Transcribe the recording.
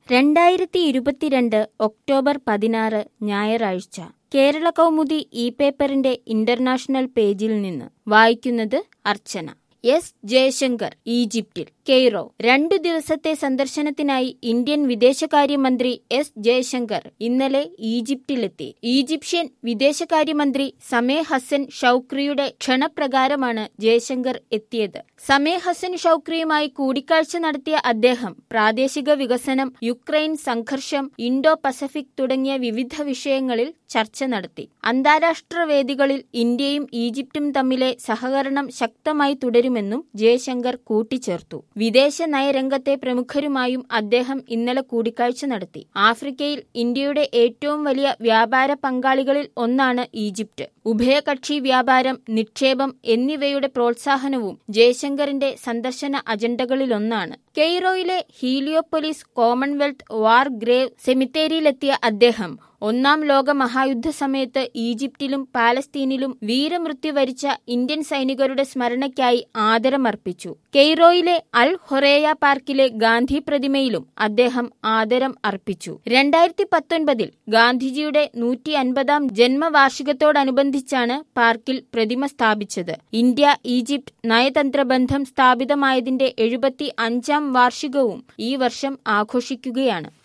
രണ്ടായിരത്തി ഇരുപത്തിരണ്ട് ഒക്ടോബർ പതിനാറ് ഞായറാഴ്ച കേരള കൗമുദി ഇ പേപ്പറിന്റെ ഇന്റർനാഷണൽ പേജിൽ നിന്ന് വായിക്കുന്നത് അർച്ചന എസ് ജയശങ്കർ ഈജിപ്തിൽ കെയ്റോ രണ്ടു ദിവസത്തെ സന്ദർശനത്തിനായി ഇന്ത്യൻ വിദേശകാര്യമന്ത്രി എസ് ജയശങ്കർ ഇന്നലെ ഈജിപ്തിലെത്തി ഈജിപ്ഷ്യൻ വിദേശകാര്യമന്ത്രി സമേ ഹസൻ ഷൌക്രിയുടെ ക്ഷണപ്രകാരമാണ് ജയശങ്കർ എത്തിയത് സമേ ഹസൻ ഷൌക്രിയുമായി കൂടിക്കാഴ്ച നടത്തിയ അദ്ദേഹം പ്രാദേശിക വികസനം യുക്രൈൻ സംഘർഷം ഇൻഡോ പസഫിക് തുടങ്ങിയ വിവിധ വിഷയങ്ങളിൽ ചർച്ച നടത്തി അന്താരാഷ്ട്ര വേദികളിൽ ഇന്ത്യയും ഈജിപ്തും തമ്മിലെ സഹകരണം ശക്തമായി തുടരുമെന്നും ജയശങ്കർ കൂട്ടിച്ചേർത്തു വിദേശ നയരംഗത്തെ പ്രമുഖരുമായും അദ്ദേഹം ഇന്നലെ കൂടിക്കാഴ്ച നടത്തി ആഫ്രിക്കയിൽ ഇന്ത്യയുടെ ഏറ്റവും വലിയ വ്യാപാര പങ്കാളികളിൽ ഒന്നാണ് ഈജിപ്ത് ഉഭയകക്ഷി വ്യാപാരം നിക്ഷേപം എന്നിവയുടെ പ്രോത്സാഹനവും ജയശങ്കറിന്റെ സന്ദർശന അജണ്ടകളിലൊന്നാണ് കെയ്റോയിലെ ഹീലിയോപ്പൊലിസ് കോമൺവെൽത്ത് വാർ ഗ്രേവ് സെമിത്തേരിയിലെത്തിയ അദ്ദേഹം ഒന്നാം ലോക മഹായുദ്ധ സമയത്ത് ഈജിപ്തിലും പാലസ്തീനിലും വീരമൃത്യു വരിച്ച ഇന്ത്യൻ സൈനികരുടെ സ്മരണയ്ക്കായി ആദരമർപ്പിച്ചു കെയ്റോയിലെ അൽ ഹൊറേയ പാർക്കിലെ ഗാന്ധി പ്രതിമയിലും അദ്ദേഹം ആദരം അർപ്പിച്ചു രണ്ടായിരത്തി പത്തൊൻപതിൽ ഗാന്ധിജിയുടെ നൂറ്റി അൻപതാം ജന്മവാർഷികത്തോടനുബന്ധിച്ചാണ് പാർക്കിൽ പ്രതിമ സ്ഥാപിച്ചത് ഇന്ത്യ ഈജിപ്ത് നയതന്ത്ര ബന്ധം സ്ഥാപിതമായതിന്റെ എഴുപത്തി അഞ്ചാം വാർഷികവും ഈ വർഷം ആഘോഷിക്കുകയാണ്